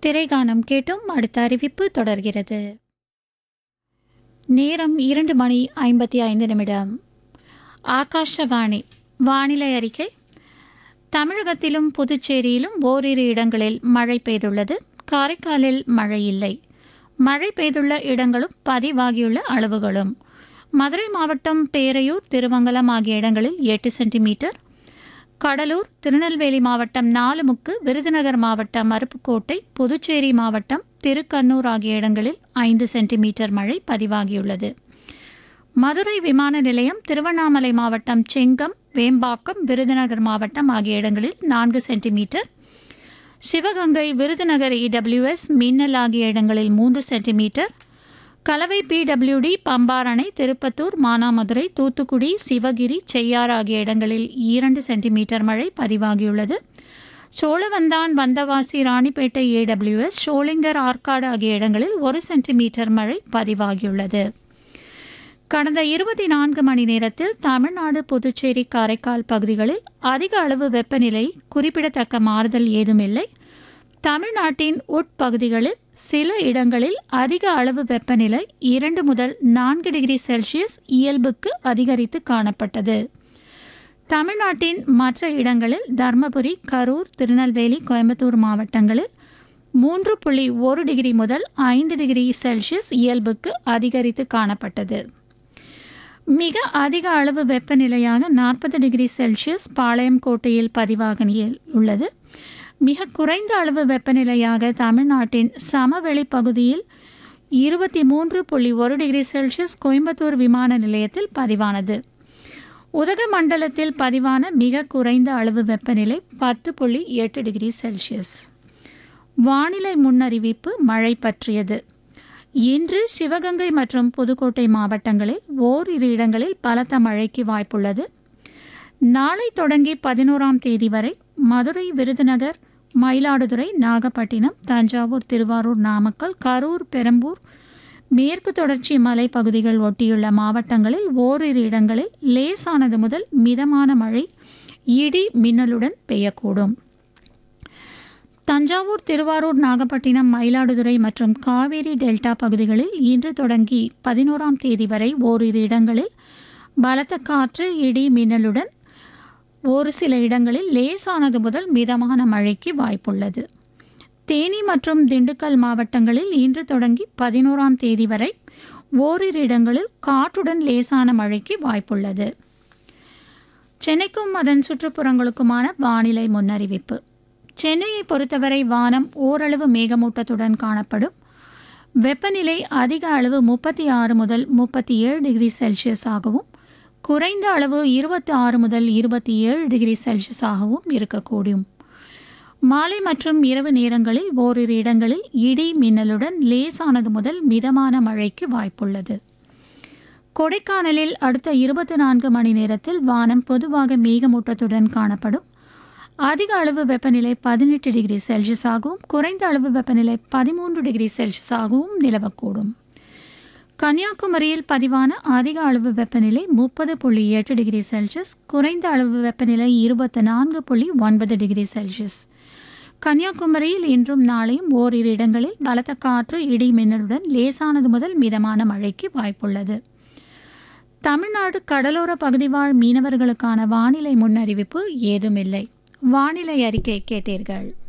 திரைகானம் கேட்டும் அடுத்த அறிவிப்பு தொடர்கிறது நேரம் இரண்டு மணி ஐம்பத்தி ஐந்து நிமிடம் ஆகாஷவாணி வானிலை அறிக்கை தமிழகத்திலும் புதுச்சேரியிலும் ஓரிரு இடங்களில் மழை பெய்துள்ளது காரைக்காலில் மழை இல்லை மழை பெய்துள்ள இடங்களும் பதிவாகியுள்ள அளவுகளும் மதுரை மாவட்டம் பேரையூர் திருமங்கலம் ஆகிய இடங்களில் எட்டு சென்டிமீட்டர் கடலூர் திருநெல்வேலி மாவட்டம் நாலுமுக்கு விருதுநகர் மாவட்டம் அருப்புக்கோட்டை புதுச்சேரி மாவட்டம் திருக்கண்ணூர் ஆகிய இடங்களில் ஐந்து சென்டிமீட்டர் மழை பதிவாகியுள்ளது மதுரை விமான நிலையம் திருவண்ணாமலை மாவட்டம் செங்கம் வேம்பாக்கம் விருதுநகர் மாவட்டம் ஆகிய இடங்களில் நான்கு சென்டிமீட்டர் சிவகங்கை விருதுநகர் இடபிள்யூஎஸ் மின்னல் ஆகிய இடங்களில் மூன்று சென்டிமீட்டர் கலவை பிடபிள்யூடி பம்பாரணை திருப்பத்தூர் மானாமதுரை தூத்துக்குடி சிவகிரி செய்யார் ஆகிய இடங்களில் இரண்டு சென்டிமீட்டர் மழை பதிவாகியுள்ளது சோழவந்தான் வந்தவாசி ராணிப்பேட்டை ஏடபிள்யூஎஸ் ஷோலிங்கர் ஆற்காடு ஆகிய இடங்களில் ஒரு சென்டிமீட்டர் மழை பதிவாகியுள்ளது கடந்த இருபத்தி நான்கு மணி நேரத்தில் தமிழ்நாடு புதுச்சேரி காரைக்கால் பகுதிகளில் அதிக அளவு வெப்பநிலை குறிப்பிடத்தக்க மாறுதல் ஏதுமில்லை தமிழ்நாட்டின் உட்பகுதிகளில் சில இடங்களில் அதிக அளவு வெப்பநிலை இரண்டு முதல் நான்கு டிகிரி செல்சியஸ் இயல்புக்கு அதிகரித்து காணப்பட்டது தமிழ்நாட்டின் மற்ற இடங்களில் தர்மபுரி கரூர் திருநெல்வேலி கோயம்புத்தூர் மாவட்டங்களில் மூன்று புள்ளி ஒரு டிகிரி முதல் ஐந்து டிகிரி செல்சியஸ் இயல்புக்கு அதிகரித்து காணப்பட்டது மிக அதிக அளவு வெப்பநிலையாக நாற்பது டிகிரி செல்சியஸ் பாளையம் கோட்டையில் பதிவாக உள்ளது மிக குறைந்த அளவு வெப்பநிலையாக தமிழ்நாட்டின் சமவெளி பகுதியில் இருபத்தி மூன்று புள்ளி ஒரு டிகிரி செல்சியஸ் கோயம்புத்தூர் விமான நிலையத்தில் பதிவானது உதகமண்டலத்தில் பதிவான மிக குறைந்த அளவு வெப்பநிலை பத்து புள்ளி எட்டு டிகிரி செல்சியஸ் வானிலை முன்னறிவிப்பு மழை பற்றியது இன்று சிவகங்கை மற்றும் புதுக்கோட்டை மாவட்டங்களில் ஓரிரு இடங்களில் பலத்த மழைக்கு வாய்ப்புள்ளது நாளை தொடங்கி பதினோராம் தேதி வரை மதுரை விருதுநகர் மயிலாடுதுறை நாகப்பட்டினம் தஞ்சாவூர் திருவாரூர் நாமக்கல் கரூர் பெரம்பூர் மேற்கு தொடர்ச்சி மலைப்பகுதிகள் ஒட்டியுள்ள மாவட்டங்களில் ஓரிரு இடங்களில் லேசானது முதல் மிதமான மழை இடி மின்னலுடன் பெய்யக்கூடும் தஞ்சாவூர் திருவாரூர் நாகப்பட்டினம் மயிலாடுதுறை மற்றும் காவேரி டெல்டா பகுதிகளில் இன்று தொடங்கி பதினோராம் தேதி வரை ஓரிரு இடங்களில் பலத்த காற்று இடி மின்னலுடன் ஒரு சில இடங்களில் லேசானது முதல் மிதமான மழைக்கு வாய்ப்புள்ளது தேனி மற்றும் திண்டுக்கல் மாவட்டங்களில் இன்று தொடங்கி பதினோராம் தேதி வரை ஓரிரு இடங்களில் காற்றுடன் லேசான மழைக்கு வாய்ப்புள்ளது சென்னைக்கும் அதன் சுற்றுப்புறங்களுக்குமான வானிலை முன்னறிவிப்பு சென்னையை பொறுத்தவரை வானம் ஓரளவு மேகமூட்டத்துடன் காணப்படும் வெப்பநிலை அதிக அளவு முப்பத்தி ஆறு முதல் முப்பத்தி ஏழு டிகிரி செல்சியஸ் ஆகவும் குறைந்த அளவு இருபத்தி ஆறு முதல் இருபத்தி ஏழு டிகிரி செல்சியஸ் ஆகவும் இருக்கக்கூடும் மாலை மற்றும் இரவு நேரங்களில் ஓரிரு இடங்களில் இடி மின்னலுடன் லேசானது முதல் மிதமான மழைக்கு வாய்ப்புள்ளது கொடைக்கானலில் அடுத்த இருபத்தி நான்கு மணி நேரத்தில் வானம் பொதுவாக மேகமூட்டத்துடன் காணப்படும் அதிக அளவு வெப்பநிலை பதினெட்டு டிகிரி செல்சியஸ் ஆகவும் குறைந்த அளவு வெப்பநிலை பதிமூன்று டிகிரி செல்சியஸ் ஆகவும் நிலவக்கூடும் கன்னியாகுமரியில் பதிவான அதிக அளவு வெப்பநிலை முப்பது புள்ளி எட்டு டிகிரி செல்சியஸ் குறைந்த அளவு வெப்பநிலை இருபத்தி நான்கு புள்ளி ஒன்பது டிகிரி செல்சியஸ் கன்னியாகுமரியில் இன்றும் நாளையும் ஓரிரு இடங்களில் பலத்த காற்று இடி மின்னலுடன் லேசானது முதல் மிதமான மழைக்கு வாய்ப்புள்ளது தமிழ்நாடு கடலோர பகுதிவாழ் மீனவர்களுக்கான வானிலை முன்னறிவிப்பு ஏதுமில்லை வானிலை அறிக்கை கேட்டீர்கள்